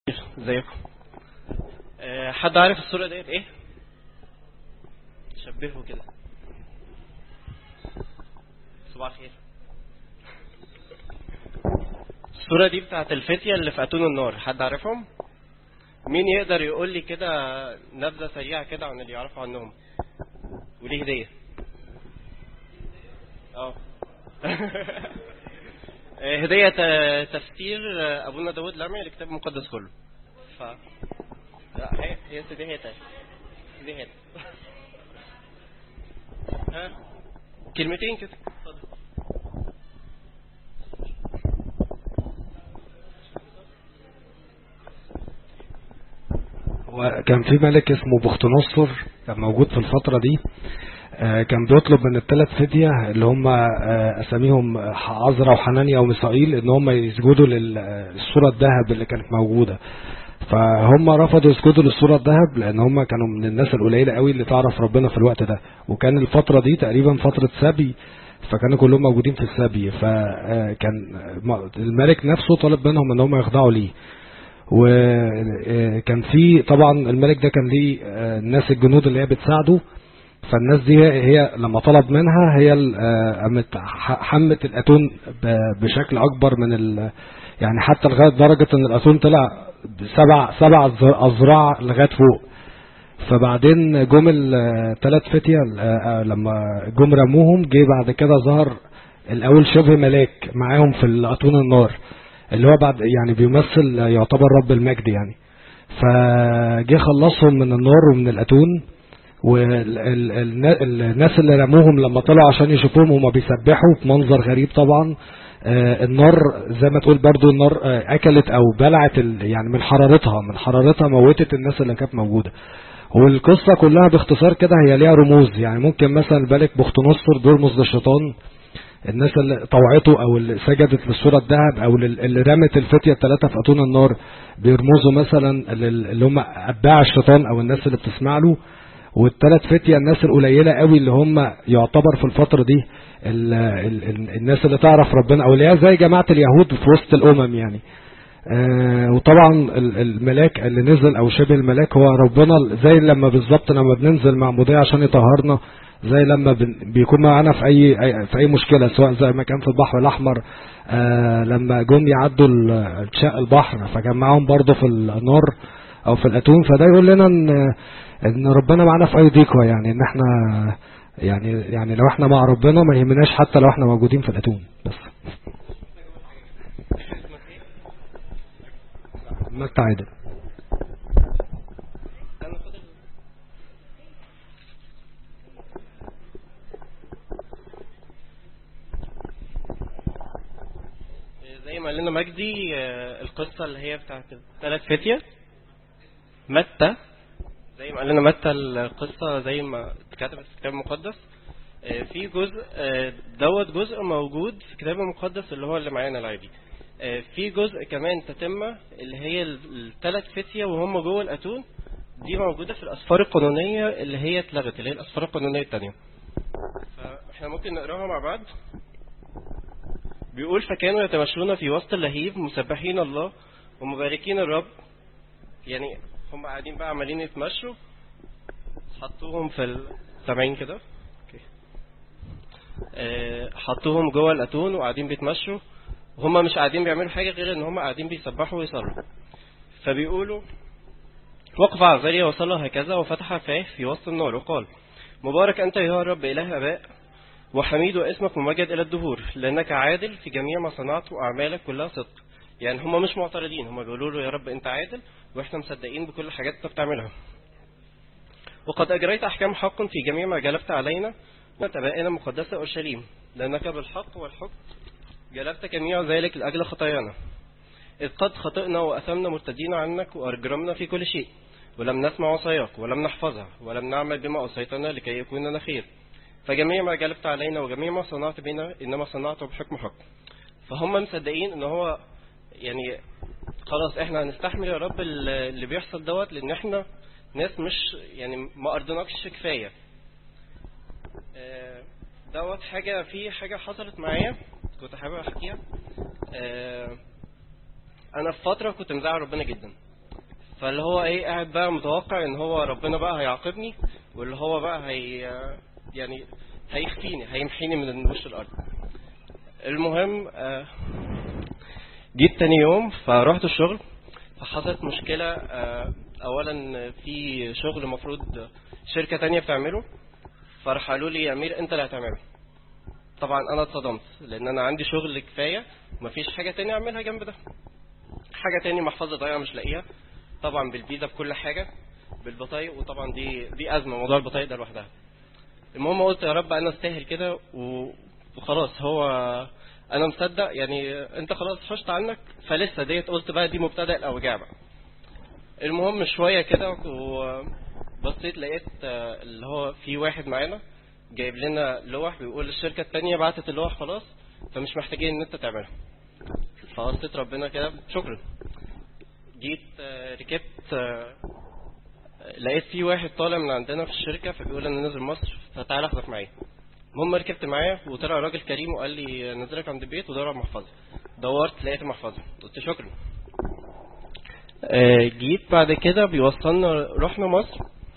ازيكم أه حد عارف الصورة ديت ايه شبهه كده صباح الخير الصورة دي بتاعت الفتية اللي في أتون النار حد عارفهم مين يقدر يقول لي كده نبذة سريعة كده عن اللي يعرفوا عنهم وليه هدية اه هدية تفسير أبونا داود لمعي لكتاب المقدس كله ف لا هي هي دي هي دي هي ها كلمتين كده اتفضل وكان في ملك اسمه بخت نصر كان موجود في الفترة دي كان بيطلب من الثلاث فتية اللي هم اساميهم عزرا وحنانيا وميسائيل ان هم يسجدوا للصورة الذهب اللي كانت موجودة فهم رفضوا يسجدوا للصورة الذهب لان هم كانوا من الناس القليلة قوي اللي تعرف ربنا في الوقت ده وكان الفترة دي تقريبا فترة سبي فكانوا كلهم موجودين في السبي فكان الملك نفسه طلب منهم ان هم يخضعوا ليه وكان في طبعا الملك ده كان ليه الناس الجنود اللي هي بتساعده فالناس دي هي لما طلب منها هي قامت حمت الاتون بشكل اكبر من ال يعني حتى لغايه درجه ان الاتون طلع سبع سبع اذراع لغايه فوق فبعدين جم الثلاث فتية لما جم رموهم جه بعد كده ظهر الاول شبه ملاك معاهم في الاتون النار اللي هو بعد يعني بيمثل يعتبر رب المجد يعني فجه خلصهم من النار ومن الاتون والناس اللي رموهم لما طلعوا عشان يشوفوهم هما بيسبحوا في منظر غريب طبعا النار زي ما تقول برضو النار اكلت او بلعت يعني من حرارتها من حرارتها موتت الناس اللي كانت موجوده والقصه كلها باختصار كده هي ليها رموز يعني ممكن مثلا الملك بخت نصر بيرمز للشيطان الناس اللي طوعته او اللي سجدت للصورة الذهب او اللي رمت الفتية الثلاثة في اتون النار بيرمزوا مثلا اللي هم اتباع الشيطان او الناس اللي بتسمع له والثلاث فتية الناس القليلة قوي اللي هم يعتبر في الفترة دي ال ال ال الناس اللي تعرف ربنا او اللي هي زي جماعة اليهود في وسط الامم يعني آه وطبعا الملاك اللي نزل او شبه الملاك هو ربنا زي لما بالظبط لما بننزل مع مضيع عشان يطهرنا زي لما بيكون معانا في اي في اي مشكله سواء زي ما كان في البحر الاحمر آه لما جم يعدوا شق البحر فكان معاهم برضه في النار او في الاتون فده يقول لنا ان ان ربنا معانا في اي ضيقه يعني ان احنا يعني يعني لو احنا مع ربنا ما يهمناش حتى لو احنا موجودين في الاتون بس مجد عادل زي ما قال لنا مجدي القصة اللي هي بتاعت الثلاث فتية متى زي ما قال لنا متى القصة زي ما اتكتبت في الكتاب المقدس في جزء دوت جزء موجود في الكتاب المقدس اللي هو اللي معانا العادي في جزء كمان تتمة اللي هي الثلاث فتية وهم جوه الأتون دي موجودة في الأسفار القانونية اللي هي اتلغت اللي هي الأسفار القانونية التانية فاحنا ممكن نقراها مع بعض بيقول فكانوا يتمشون في وسط اللهيب مسبحين الله ومباركين الرب يعني هم قاعدين بقى عمالين يتمشوا حطوهم في السامعين كده اوكي أه حطوهم جوه الاتون وقاعدين بيتمشوا وهم مش قاعدين بيعملوا حاجه غير ان هم قاعدين بيسبحوا ويصلوا فبيقولوا وقف عزاريا وصلى هكذا وفتح فاه في وسط النار وقال مبارك انت يا رب اله اباء وحميد اسمك ممجد إلى الدهور لأنك عادل في جميع ما صنعت وأعمالك كلها صدق يعني هم مش معترضين هم بيقولوا له يا رب أنت عادل وإحنا مصدقين بكل الحاجات أنت بتعملها وقد أجريت أحكام حق في جميع ما جلبت علينا وتبائنا مقدسة أورشليم لأنك بالحق والحكم جلبت جميع ذلك لأجل خطايانا إذ قد خطئنا وأثمنا مرتدين عنك وأجرمنا في كل شيء ولم نسمع وصاياك ولم نحفظها ولم نعمل بما أوصيتنا لكي يكون لنا خير فجميع ما جلبت علينا وجميع ما صنعت بنا إنما صنعته بحكم حق فهم مصدقين ان هو يعني خلاص احنا هنستحمل يا رب اللي بيحصل دوت لان احنا ناس مش يعني ما ارضناكش كفايه دوت حاجه في حاجه حصلت معايا كنت حابب احكيها انا في فتره كنت مزعل ربنا جدا فاللي هو ايه قاعد بقى متوقع ان هو ربنا بقى هيعاقبني واللي هو بقى هي يعني هيخفيني هيمحيني من وش الارض المهم آه، جيت تاني يوم فرحت الشغل فحصلت مشكلة آه، اولا في شغل المفروض شركة تانية بتعمله فراح قالوا لي يا امير انت اللي هتعمله طبعا انا اتصدمت لان انا عندي شغل كفاية مفيش حاجة تانية اعملها جنب ده حاجة تاني محفظة ضايعة مش لاقيها طبعا بالفيزا بكل حاجة بالبطايق وطبعا دي دي ازمة موضوع البطايق ده لوحدها المهم قلت يا رب انا استاهل كده و- وخلاص هو انا مصدق يعني انت خلاص حشت عنك فلسه ديت قلت بقى دي مبتدأ الاوجاع بقى المهم شوية كده وبصيت لقيت آه، اللي هو في واحد معانا جايب لنا لوح بيقول الشركة التانية بعتت اللوح خلاص فمش محتاجين ان انت تعملها فقلت ربنا كده شكرا جيت آه، ركبت آه، لقيت في واحد طالع من عندنا في الشركة فبيقول انا نازل مصر فتعالى اخدك معايا المهم ركبت معاه وطلع راجل كريم وقال لي نزلك عند البيت ودور على المحفظة دورت لقيت المحفظة قلت شكرا آه، جيت بعد كده بيوصلنا رحنا مصر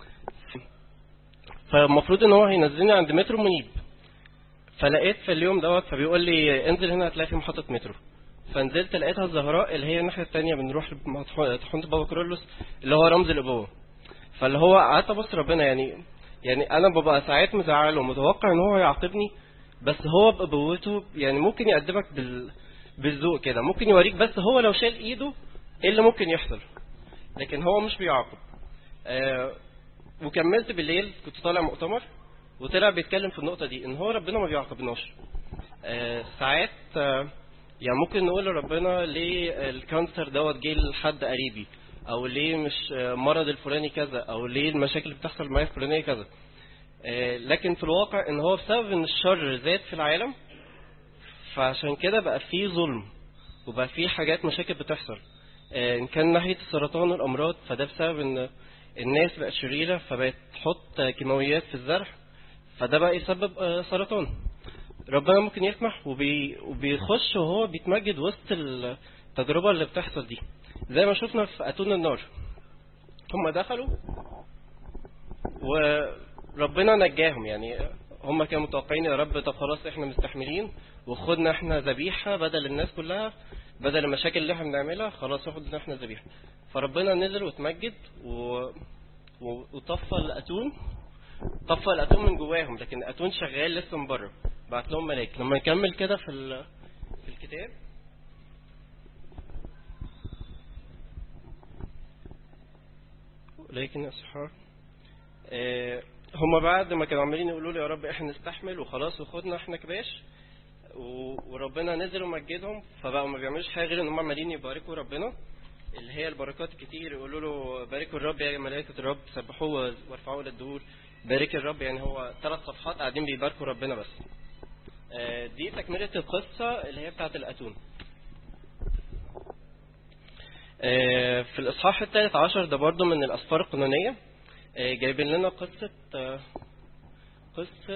فالمفروض ان هو هينزلني عند مترو منيب فلقيت في اليوم دوت فبيقول لي انزل هنا هتلاقي في محطة مترو فنزلت لقيتها الزهراء اللي هي الناحية التانية بنروح طحونة بابا كرولوس اللي هو رمز الابوة فاللي هو قعدت ابص ربنا يعني يعني انا ببقى ساعات مزعله ومتوقع ان هو يعاقبني بس هو بقوته يعني ممكن يقدمك بال بالذوق كده ممكن يوريك بس هو لو شال ايده ايه اللي ممكن يحصل لكن هو مش بيعاقب آه وكملت بالليل كنت طالع مؤتمر وطلع بيتكلم في النقطة دي ان هو ربنا ما بيعاقبناش آه ساعات آه يعني ممكن نقول لربنا ليه الكانسر دوت جه لحد قريبي او ليه مش آه، مرض الفلاني كذا او ليه المشاكل اللي بتحصل معايا الفلانية كذا آه، لكن في الواقع ان هو بسبب ان الشر زاد في العالم فعشان كده بقى فيه ظلم وبقى فيه حاجات مشاكل بتحصل آه، ان كان ناحية السرطان والامراض فده بسبب ان الناس بقت شريرة فبقت تحط كيماويات في الزرع فده بقى يسبب آه، سرطان ربنا ممكن يسمح وبي وبيخش وهو بيتمجد وسط التجربة اللي بتحصل دي زي ما شفنا في أتون النار هم دخلوا وربنا نجاهم يعني هم كانوا متوقعين يا رب طب خلاص احنا مستحملين وخدنا احنا ذبيحة بدل الناس كلها بدل المشاكل اللي احنا بنعملها خلاص خدنا احنا ذبيحة فربنا نزل وتمجد و... و... وطفى الأتون طفى الأتون من جواهم لكن الأتون شغال لسه من بره بعت لهم ملاك لما نكمل كده في ال... في الكتاب لكن أصحاب آه، هما بعد ما كانوا عمالين يقولوا لي يا رب احنا نستحمل وخلاص وخدنا احنا كباش و- وربنا نزل ومجدهم فبقوا ما بيعملوش حاجه غير ان هم عمالين يباركوا ربنا اللي هي البركات الكتير يقولوا له باركوا الرب يا ملائكه الرب سبحوه وارفعوه للدهور بارك الرب يعني هو ثلاث صفحات قاعدين بيباركوا ربنا بس آه، دي تكمله القصه اللي هي بتاعه الاتون آه، في الإصحاح الثالث عشر ده برضو من الأسفار القانونية آه، جايبين لنا قصة آه، قصة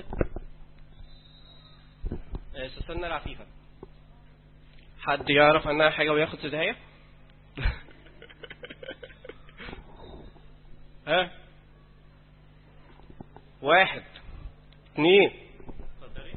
آه، سوسنة العفيفة حد يعرف عنها حاجة وياخد هدايا؟ ها واحد اثنين اتفضلي.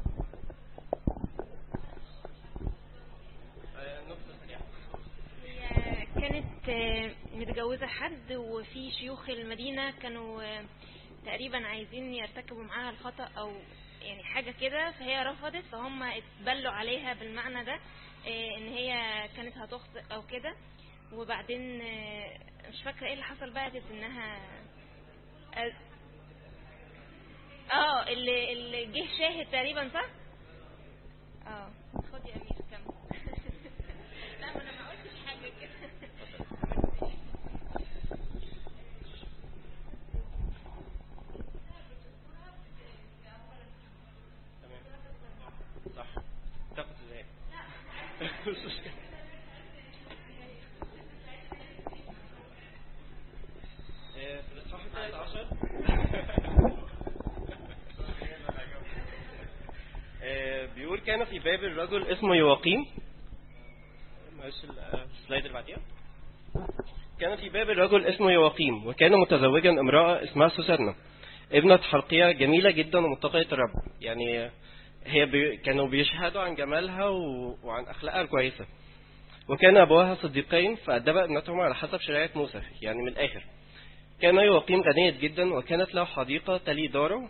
آه، نقطة سريعة. هي كانت آه، متجوزة حد وفي شيوخ المدينة كانوا آه، تقريبا عايزين يرتكبوا معاها الخطأ أو يعني حاجة كده فهي رفضت فهم اتبلوا عليها بالمعنى ده آه، ان هي كانت هتخطئ او كده وبعدين آه، مش فاكرة ايه اللي حصل بقى كانت انها اه آه، اللي اللي جه شاهد تقريبا صح؟ اه خد يا امير كمل لا ما انا ما قلتش حاجة كده صح تاخد ازاي آه، في الاصحاح الثالث عشر آه، بيقول كان في بابل رجل اسمه يواقيم معلش ال- آه، السلايد اللي بعديها كان في باب رجل اسمه يواقيم وكان متزوجا امرأة اسمها سوسنة ابنة حلقية جميلة جدا ومتقية الرب يعني هي بي كانوا بيشهدوا عن جمالها و... وعن أخلاقها الكويسة وكان أبواها صديقين فأدب ابنتهما على حسب شريعة موسى يعني من الآخر كان يواقيم غنية جدا وكانت له حديقة تلي داره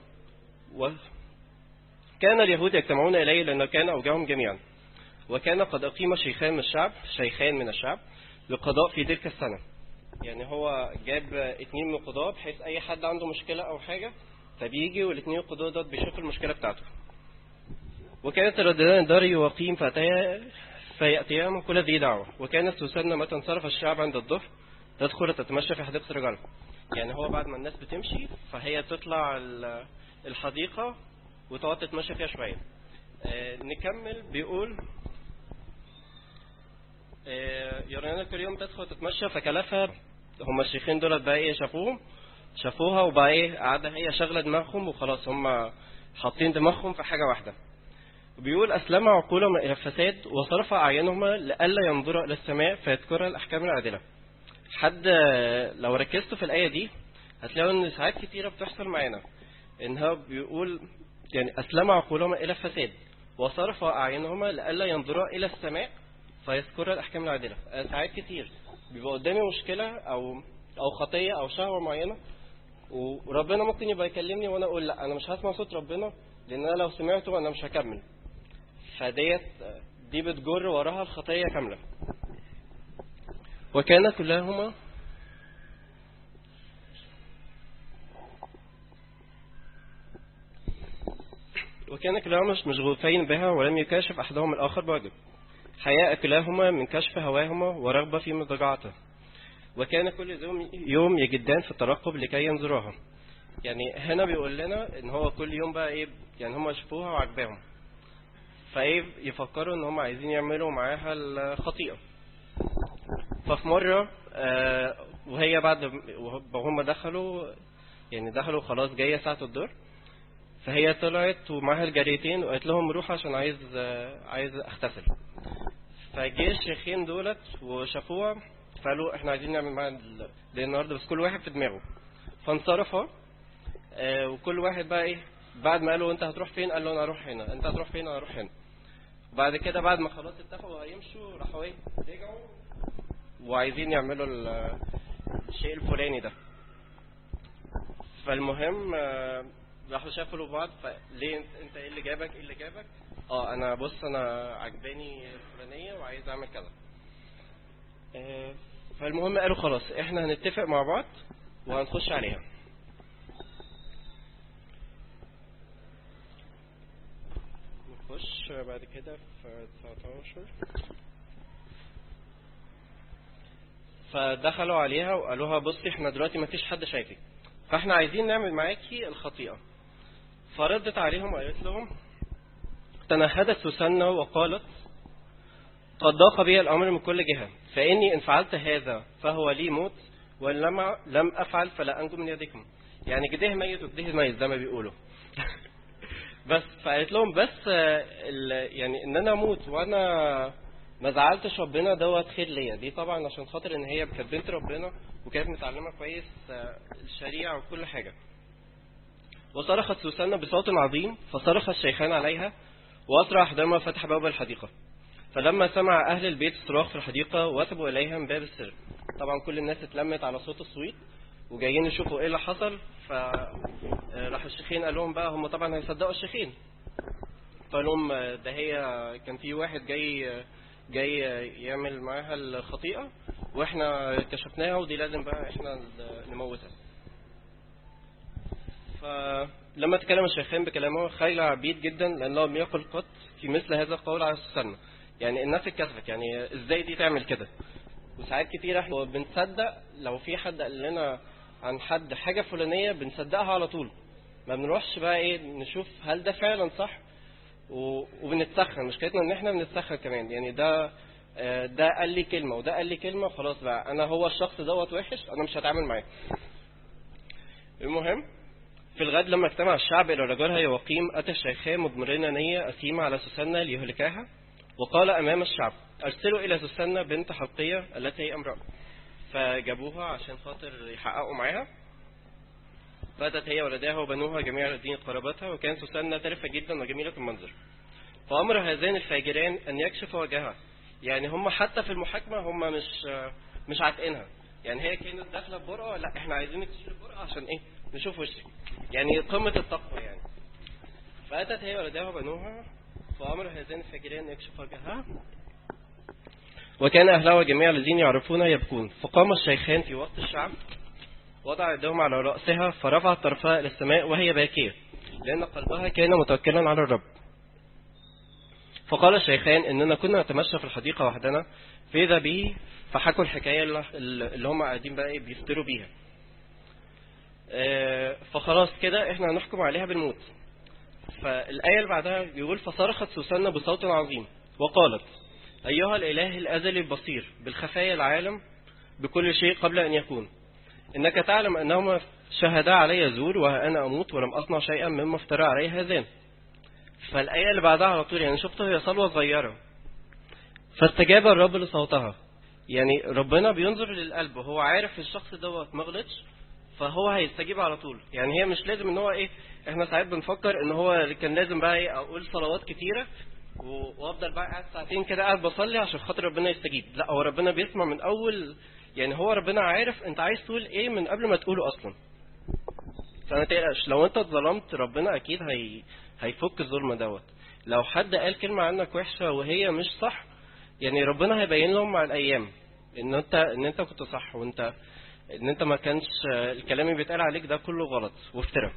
وكان اليهود يجتمعون إليه لأنه كان أوجاهم جميعا وكان قد أقيم شيخان من الشعب شيخان من الشعب للقضاء في تلك السنة يعني هو جاب اتنين من القضاء بحيث أي حد عنده مشكلة أو حاجة فبيجي والاتنين القضاء دوت بيشوف المشكلة بتاعته وكانت رددان دار يواقيم فأتيا فيأتيها من كل ذي دعوة وكانت سوسنة متى انصرف الشعب عند الظهر تدخل تتمشى في حديقة الرجال يعني هو بعد ما الناس بتمشي فهي تطلع الحديقة وتقعد تتمشى فيها شوية آه نكمل بيقول آه يرينا كل يوم تدخل تتمشى فكلفها هم الشيخين دول بقى ايه شافوهم شافوها وبقى ايه قاعدة هي شغلة دماغهم وخلاص هم حاطين دماغهم في حاجة واحدة بيقول أسلم عقولهم إلى الفساد وصرف أعينهما لئلا ينظر إلى السماء فيذكر الأحكام العادلة حد لو ركزتوا في الآية دي هتلاقوا إن ساعات كتيرة بتحصل معانا إنها بيقول يعني أسلم عقولهما إلى الفساد وصرف أعينهما لئلا ينظر إلى السماء فيذكر الأحكام العادلة ساعات كتير بيبقى قدامي مشكلة أو أو خطية أو شهوة معينة وربنا ممكن يبقى يكلمني وأنا أقول لا أنا مش هسمع صوت ربنا لأن أنا لو سمعته أنا مش هكمل فديت دي بتجر وراها الخطية كاملة وكان كلاهما وكان كلاهما مشغوفين بها ولم يكاشف أحدهم الآخر بواجب حياء كلاهما من كشف هواهما ورغبة في مضجعته وكان كل يوم يوم يجدان في الترقب لكي ينظروها يعني هنا بيقول لنا ان هو كل يوم بقى ايه يعني هم شافوها وعجباهم فايه يفكروا ان هم عايزين يعملوا معاها الخطيئة ففي مرة آه وهي بعد وهم دخلوا يعني دخلوا خلاص جاية ساعة الدور فهي طلعت ومعاها الجاريتين وقالت لهم روح عشان عايز آه عايز اغتسل فجه الشيخين دولت وشافوها فقالوا احنا عايزين نعمل معاها دي النهارده بس كل واحد في دماغه فانصرفوا آه وكل واحد بقى ايه بعد ما قالوا انت هتروح فين قال له انا هروح هنا انت هتروح فين انا هروح هنا بعد كده بعد ما خلاص اتفقوا هيمشوا راحوا ايه رجعوا وعايزين يعملوا الشيء الفلاني ده فالمهم آه راحوا شافوا بعض فليه انت ايه اللي جابك ايه اللي جابك اه انا بص انا عجباني الفلانيه وعايز اعمل كذا آه فالمهم قالوا خلاص احنا هنتفق مع بعض وهنخش عليها نخش بعد كده في 19 فدخلوا عليها وقالوها بصي احنا دلوقتي ما فيش حد شايفك فاحنا عايزين نعمل معاكي الخطيئة فردت عليهم وقالت لهم تنهدت سوسنة وقالت قد ضاق بي الأمر من كل جهة فإني إن فعلت هذا فهو لي موت ولما لم أفعل فلا أنجو من يدكم يعني جده ميت وجده ميت زي ما بيقولوا بس فقالت لهم بس يعني ان انا اموت وانا ما زعلتش ربنا دوت خير ليا دي طبعا عشان خاطر ان هي كانت بنت ربنا وكانت متعلمه كويس الشريعه وكل حاجه وصرخت سوسنة بصوت عظيم فصرخ الشيخان عليها وأسرع أحدهما فتح باب الحديقة فلما سمع أهل البيت الصراخ في الحديقة وثبوا إليها من باب السر طبعا كل الناس اتلمت على صوت الصويت وجايين يشوفوا ايه اللي حصل فراح الشيخين قال لهم بقى هم طبعا هيصدقوا الشيخين فقال لهم ده هي كان في واحد جاي جاي يعمل معاها الخطيئة واحنا كشفناها ودي لازم بقى احنا نموتها فلما تكلم الشيخين بكلامه خيل عبيد جدا لانه لم يقل قط في مثل هذا القول على السنة يعني الناس اتكسفت يعني ازاي دي تعمل كده وساعات كتير احنا بنصدق لو في حد قال لنا عن حد حاجة فلانية بنصدقها على طول ما بنروحش بقى ايه نشوف هل ده فعلا صح وبنتسخن مشكلتنا ان احنا بنتسخن كمان يعني ده ده قال لي كلمة وده قال لي كلمة خلاص بقى انا هو الشخص دوت وحش انا مش هتعامل معاه المهم في الغد لما اجتمع الشعب الى رجلها يوقيم اتى الشيخان مضمرين نية اثيمة على سوسنة ليهلكاها وقال امام الشعب ارسلوا الى سوسنة بنت حلقية التي هي امرأة فجابوها عشان خاطر يحققوا معاها فأتت هي ولداها وبنوها جميع دين قرابتها وكانت سوسنة ترفة جدا وجميلة المنظر فأمر هذين الفاجران أن يكشف وجهها يعني هم حتى في المحاكمة هم مش مش عاتقينها يعني هي كانت داخلة ببرقة لا احنا عايزين نكشف البرقة عشان ايه نشوف وشك يعني قمة التقوى يعني فأتت هي ولداها وبنوها فأمر هذين الفاجرين أن يكشف وجهها وكان أهلها وجميع الذين يعرفونها يبكون فقام الشيخان في وسط الشعب وضع يدهم على رأسها فرفعت طرفها إلى السماء وهي باكية لأن قلبها كان متوكلا على الرب فقال الشيخان إننا كنا نتمشى في الحديقة وحدنا فإذا به فحكوا الحكاية اللي- اللي هم قاعدين بقى إيه بيفتروا بيها آه، فخلاص كده احنا هنحكم عليها بالموت فالآية اللي بعدها بيقول فصرخت سوسنة بصوت عظيم وقالت أيها الإله الأزلي البصير بالخفايا العالم بكل شيء قبل أن يكون إنك تعلم أنهما شهدا علي زور وأنا أموت ولم أصنع شيئا مما افترى علي هذان فالآية اللي بعدها على طول يعني شفت هي صلوة صغيرة فاستجاب الرب لصوتها يعني ربنا بينظر للقلب وهو عارف الشخص دوت ما غلطش فهو هيستجيب على طول يعني هي مش لازم ان هو ايه احنا ساعات بنفكر ان هو كان لازم بقى ايه اقول صلوات كتيره و- وافضل بقى قاعد ساعتين كده قاعد بصلي عشان خاطر ربنا يستجيب لا هو ربنا بيسمع من اول يعني هو ربنا عارف انت عايز تقول ايه من قبل ما تقوله اصلا فما تقلقش لو انت اتظلمت ربنا اكيد هي هيفك الظلم دوت لو حد قال كلمه عنك وحشه وهي مش صح يعني ربنا هيبين لهم مع الايام ان انت ان انت كنت صح وانت ان انت ما كانش الكلام اللي بيتقال عليك ده كله غلط وافتراء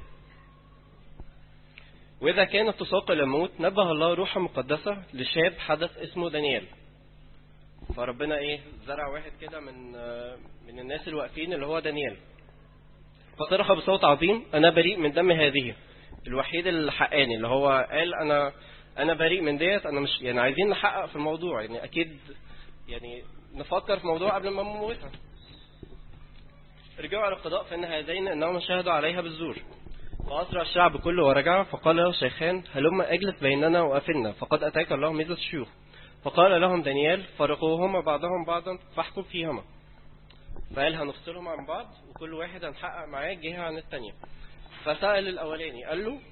واذا كانت تساق الى الموت نبه الله روحا مقدسه لشاب حدث اسمه دانيال فربنا ايه زرع واحد كده من من الناس اللي واقفين اللي هو دانيال فصرخ بصوت عظيم انا بريء من دم هذه الوحيد الحقاني اللي هو قال انا انا بريء من ديت انا مش يعني عايزين نحقق في الموضوع يعني اكيد يعني نفكر في موضوع قبل ما نموتها رجعوا على القضاء فإن هذين أنهم شهدوا عليها بالزور فأسرع الشعب كله ورجع فقال له الشيخان هلم أجلس بيننا وأفلنا فقد أتاك الله ميزة الشيوخ فقال لهم دانيال فرقوهما بعضهم بعضا فاحكم فيهما فقال هنفصلهم عن بعض وكل واحد هنحقق معاه جهة عن التانية فسأل الأولاني قال له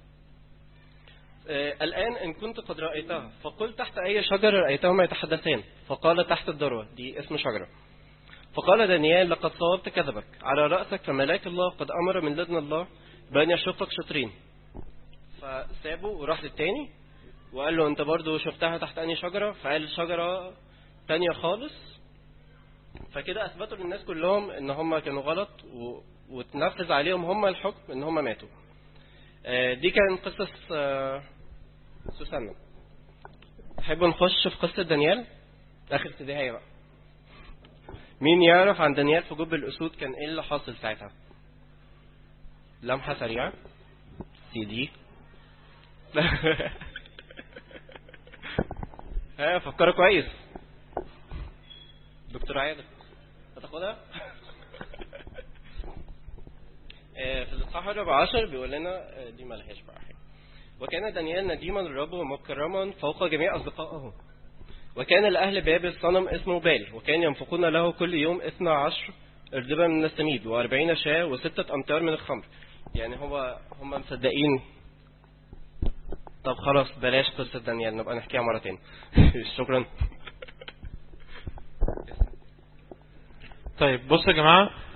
آه، الآن إن كنت قد رأيتها فقل تحت أي شجرة رأيتهما يتحدثان فقال تحت الذروة دي اسم شجرة فقال دانيال لقد صوبت كذبك على رأسك فملاك الله قد أمر من لدن الله بأن يشقك شطرين فسابه وراح للتاني وقال له انت برضو شفتها تحت أني شجرة فقال شجرة تانية خالص فكده أثبتوا للناس كلهم ان هم كانوا غلط و... وتنفذ عليهم هم الحكم ان هم ماتوا آه، دي كانت قصص آه، سوسنة تحبوا نخش في قصة دانيال آخر ابتدائية بقى مين يعرف عن دانيال في جب الأسود كان إيه اللي حاصل ساعتها لمحة سريعة سي دي ها فكروا كويس دكتور عادل هتاخدها آه، في الإصحاح الرابع عشر بيقول لنا آه، دي ملهاش بقى حاجة وكان دانيال نديما للرب ومكرما فوق جميع أصدقائه وكان لأهل بابل صنم اسمه بال وكان ينفقون له كل يوم اثنا عشر اردبا من السميد وأربعين شاة وستة أمتار من الخمر يعني هو هم مصدقين طب خلاص بلاش قصة دانيال نبقى نحكيها مرة تاني شكرا طيب بصوا يا جماعة